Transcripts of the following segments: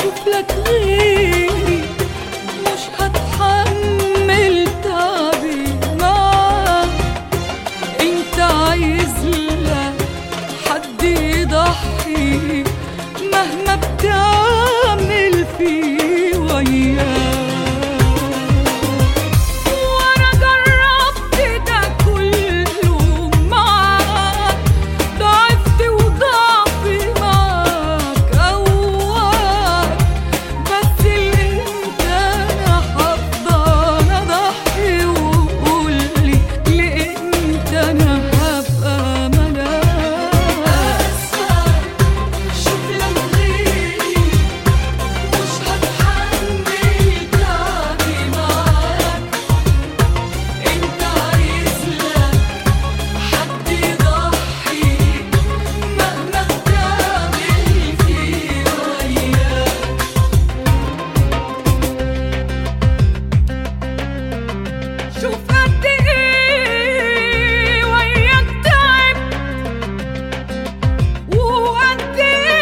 اشوف لك غيري مش هتحمل تعبي معاك انت عايز لك حد يضحي مهما بتعمل فيه وياك وانا جربت ده كله معاك ضعفت وضعفي معاك قواك بس اللي انت انا هفضل اضحي وقولي لامتى انا هبقى ملاك شوف لك غيري مش هتحمل تعبي معاك انت عايز لك حد يضحي مهما بتعمل فيه وياك شوف قد ايه وياك تعبت وقد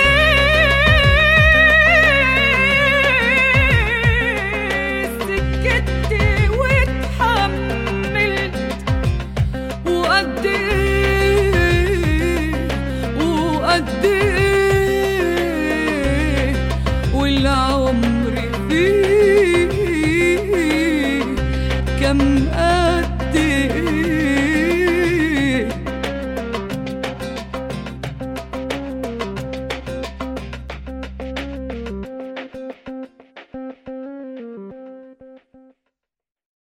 ايه سكت واتحملت وقد ايه وقد ايه والعمر فيه كم